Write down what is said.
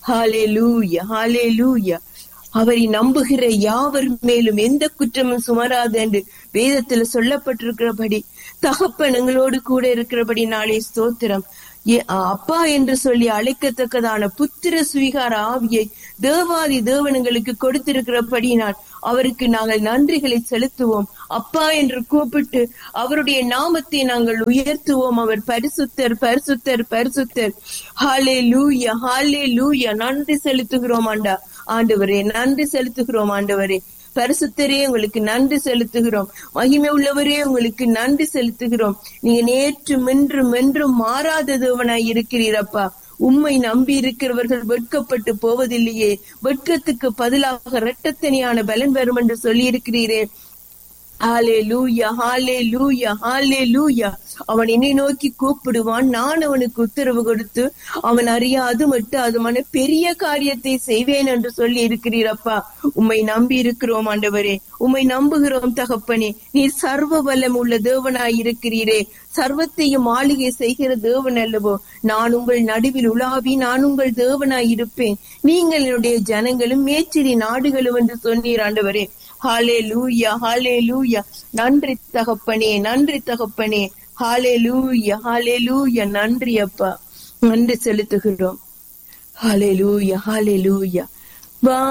ஹalleluya ஹalleluya அவரை நம்புகிற யாவர் மேலும் எந்த குற்றமும் சுமராது என்று வேதத்துல சொல்லப்பட்டிருக்கிறபடி தகப்பன் எங்களோடு கூட இருக்கிறபடி நாளே ஸ்தோத்திரம் ஏ- அப்பா என்று சொல்லி அழைக்கத்தக்கதான புத்திர சுவீகார ஆவியை தேவாதி தேவனங்களுக்கு கொடுத்திருக்கிறபடினால் அவருக்கு நாங்கள் நன்றிகளை செலுத்துவோம் அப்பா என்று கூப்பிட்டு அவருடைய நாமத்தை நாங்கள் உயர்த்துவோம் அவர் பரிசுத்தர் பரிசுத்தர் பரிசுத்தர் ஹாலே லூயா ஹாலே லூயா நன்றி செலுத்துகிறோம் ஆண்டா ஆண்டவரே நன்றி செலுத்துகிறோம் ஆண்டவரே பரிசுத்தரே உங்களுக்கு நன்றி செலுத்துகிறோம் மகிமை உள்ளவரே உங்களுக்கு நன்றி செலுத்துகிறோம் நீங்க நேற்றும் என்றும் என்றும் மாறாத தேவனாய் இருக்கிறீரப்பா உம்மை நம்பி இருக்கிறவர்கள் வெட்கப்பட்டு போவதில்லையே வெட்கத்துக்கு பதிலாக இரட்டத்தனியான பலன் வரும் என்று சொல்லி இருக்கிறீரே ஹாலே லூயா ஹாலே லூயா ஹாலே லூயா அவன் என்னை நோக்கி கூப்பிடுவான் நான் அவனுக்கு உத்தரவு கொடுத்து அவன் அறியாது மட்டும் அதுமான பெரிய காரியத்தை செய்வேன் என்று சொல்லி இருக்கிறீரப்பா உம்மை நம்பி இருக்கிறோம் ஆண்டவரே உம்மை நம்புகிறோம் தகப்பனே நீர் சர்வ வல்லம் உள்ள தேவனாய் இருக்கிறீரே சர்வத்தையும் ஆளுகை செய்கிற தேவன் அல்லவோ நான் உங்கள் நடுவில் உலாவி நான் உங்கள் தேவனாய் இருப்பேன் நீங்கள் என்னுடைய ஜனங்களும் மேற்றிரி நாடுகளும் என்று சொன்னீர் ஆண்டவரே ஹாலே லூயா ஹாலே லூயா நன்றி தகப்பனே நன்றி தகப்பனே ஹாலே லூயா ஹாலே லூயா நன்றி அப்பா நன்றி செலுத்துகிறோம் ஹாலே லூயா ஹாலே லூயா வா